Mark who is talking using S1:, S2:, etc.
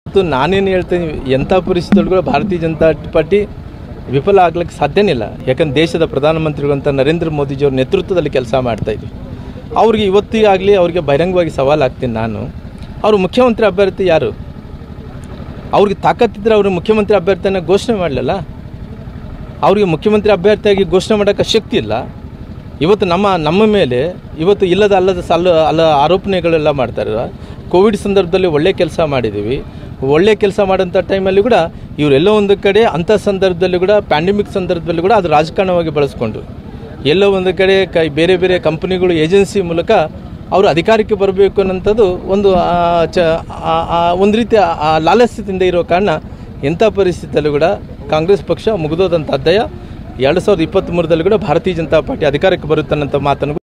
S1: ಮತ್ತು ನಾನೇನು ಹೇಳ್ತೀನಿ ಎಂಥ ಪರಿಸ್ಥಿತಿಯಲ್ಲೂ ಕೂಡ ಭಾರತೀಯ ಜನತಾ ಪಾರ್ಟಿ ವಿಫಲ ಆಗ್ಲಿಕ್ಕೆ ಸಾಧ್ಯನೇ ಇಲ್ಲ ಯಾಕಂದ್ರೆ ದೇಶದ ಪ್ರಧಾನಮಂತ್ರಿಗಳಂತ ನರೇಂದ್ರ ಮೋದಿಜಿಯವ್ರ ನೇತೃತ್ವದಲ್ಲಿ ಕೆಲಸ ಮಾಡ್ತಾ ಇದ್ವಿ ಅವ್ರಿಗೆ ಇವತ್ತಿಗಾಗಲಿ ಅವ್ರಿಗೆ ಬಹಿರಂಗವಾಗಿ ಸವಾಲು ಹಾಕ್ತೀನಿ ನಾನು ಅವರು ಮುಖ್ಯಮಂತ್ರಿ ಅಭ್ಯರ್ಥಿ ಯಾರು ಅವ್ರಿಗೆ ತಾಕತ್ತಿದ್ರೆ ಅವರು ಮುಖ್ಯಮಂತ್ರಿ ಅಭ್ಯರ್ಥಿಯನ್ನು ಘೋಷಣೆ ಮಾಡಲಿಲ್ಲ ಅವ್ರಿಗೆ ಮುಖ್ಯಮಂತ್ರಿ ಅಭ್ಯರ್ಥಿಯಾಗಿ ಘೋಷಣೆ ಮಾಡೋಕ್ಕೆ ಶಕ್ತಿ ಇಲ್ಲ ಇವತ್ತು ನಮ್ಮ ನಮ್ಮ ಮೇಲೆ ಇವತ್ತು ಇಲ್ಲದ ಅಲ್ಲದ ಸಾಲ ಅಲ್ಲ ಆರೋಪಣೆಗಳೆಲ್ಲ ಮಾಡ್ತಾರೆ ಕೋವಿಡ್ ಸಂದರ್ಭದಲ್ಲಿ ಒಳ್ಳೆ ಕೆಲಸ ಮಾಡಿದ್ದೀವಿ ಒಳ್ಳೆ ಕೆಲಸ ಮಾಡೋಂಥ ಟೈಮಲ್ಲಿ ಕೂಡ ಇವರೆಲ್ಲೋ ಒಂದು ಕಡೆ ಅಂಥ ಸಂದರ್ಭದಲ್ಲಿ ಕೂಡ ಪ್ಯಾಂಡಮಿಕ್ ಸಂದರ್ಭದಲ್ಲಿ ಕೂಡ ಅದು ರಾಜಕಾರಣವಾಗಿ ಬಳಸ್ಕೊಂಡ್ರು ಎಲ್ಲೋ ಒಂದು ಕಡೆ ಕೈ ಬೇರೆ ಬೇರೆ ಕಂಪನಿಗಳು ಏಜೆನ್ಸಿ ಮೂಲಕ ಅವರು ಅಧಿಕಾರಕ್ಕೆ ಬರಬೇಕು ಅನ್ನೋಂಥದ್ದು ಒಂದು ಆ, ಚ ಆ- ಆ ಒಂದು ರೀತಿಯ ಆ ಲಾಲಸ್ಯದಿಂದ ಇರೋ ಕಾರಣ ಎಂಥ ಪರಿಸ್ಥಿತಿಯಲ್ಲೂ ಕೂಡ ಕಾಂಗ್ರೆಸ್ ಪಕ್ಷ ಮುಗಿದೋದಂಥ ಅಧ್ಯಾಯ ಎರಡು ಸಾವಿರದ ಇಪ್ಪತ್ತ್ಮೂರದಲ್ಲಿ ಕೂಡ ಭಾರತೀಯ ಜನತಾ ಪಾರ್ಟಿ ಅಧಿಕಾರಕ್ಕೆ ಬರುತ್ತೆ ಅನ್ನೋಂಥ ಮಾತನ್ನು